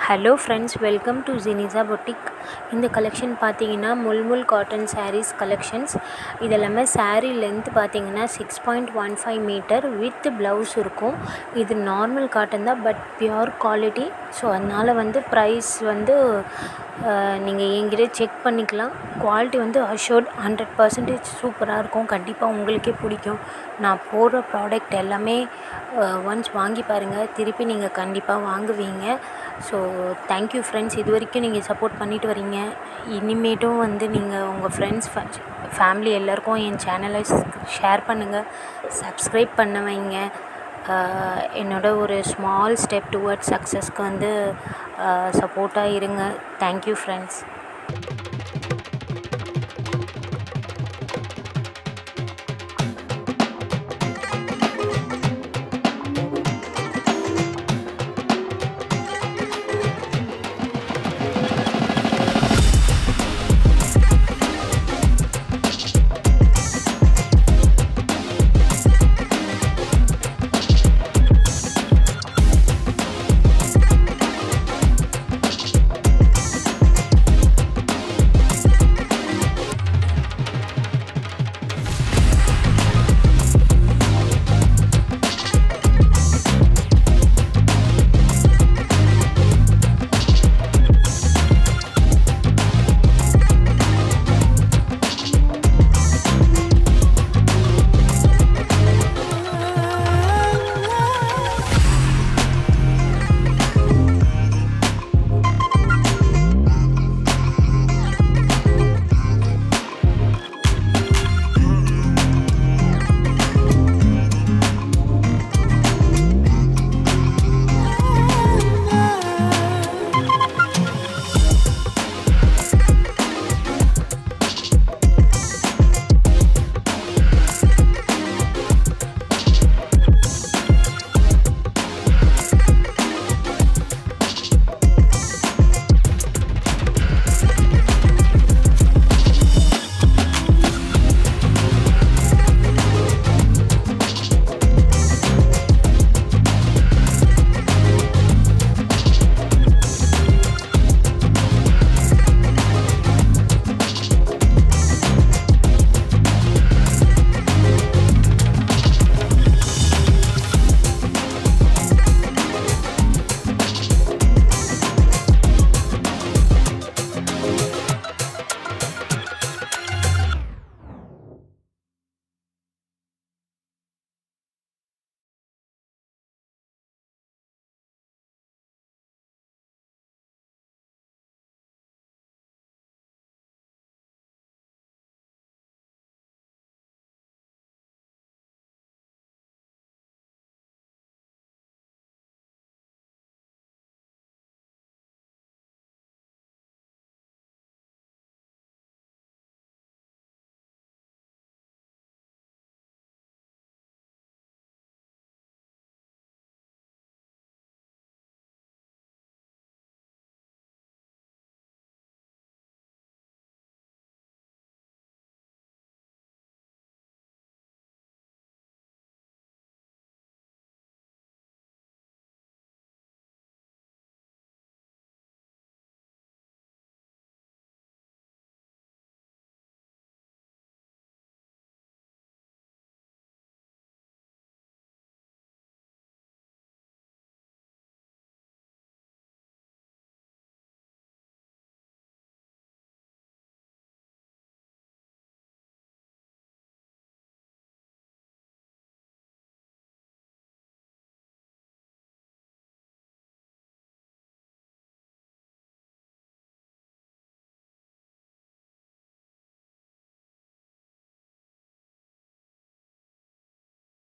hello friends welcome to Jenisa boutique இந்த collection பார்த்தீங்கன்னா mulmul cotton sarees collections இது எல்லாமே saree லென்த் பார்த்தீங்கன்னா six point one five meter with blouse இருக்கும் இது நார்மல் காட்டன் தான் பட் பியோர் குவாலிட்டி ஸோ அதனால் வந்து ப்ரைஸ் வந்து நீங்கள் என்கிட்ட செக் பண்ணிக்கலாம் குவாலிட்டி வந்து அஷோர்ட் ஹண்ட்ரட் பர்சன்டேஜ் சூப்பராக இருக்கும் கண்டிப்பாக உங்களுக்கே பிடிக்கும் நான் போடுற ப்ராடக்ட் எல்லாமே ஒன்ஸ் வாங்கி பாருங்கள் திருப்பி நீங்கள் கண்டிப்பாக வாங்குவீங்க ஸோ தேங்க்யூ ஃப்ரெண்ட்ஸ் இது வரைக்கும் நீங்கள் சப்போர்ட் பண்ணிட்டு வரீங்க இனிமேட்டும் வந்து நீங்கள் உங்கள் ஃப்ரெண்ட்ஸ் ஃபேமிலி எல்லாருக்கும் என் சேனலை ஷேர் பண்ணுங்கள் சப்ஸ்கிரைப் பண்ண வைங்க என்னோட ஒரு ஸ்மால் ஸ்டெப் டுவர்ட்ஸ் சக்ஸஸ்க்கு வந்து சப்போர்ட்டாக இருங்க தேங்க்யூ ஃப்ரெண்ட்ஸ்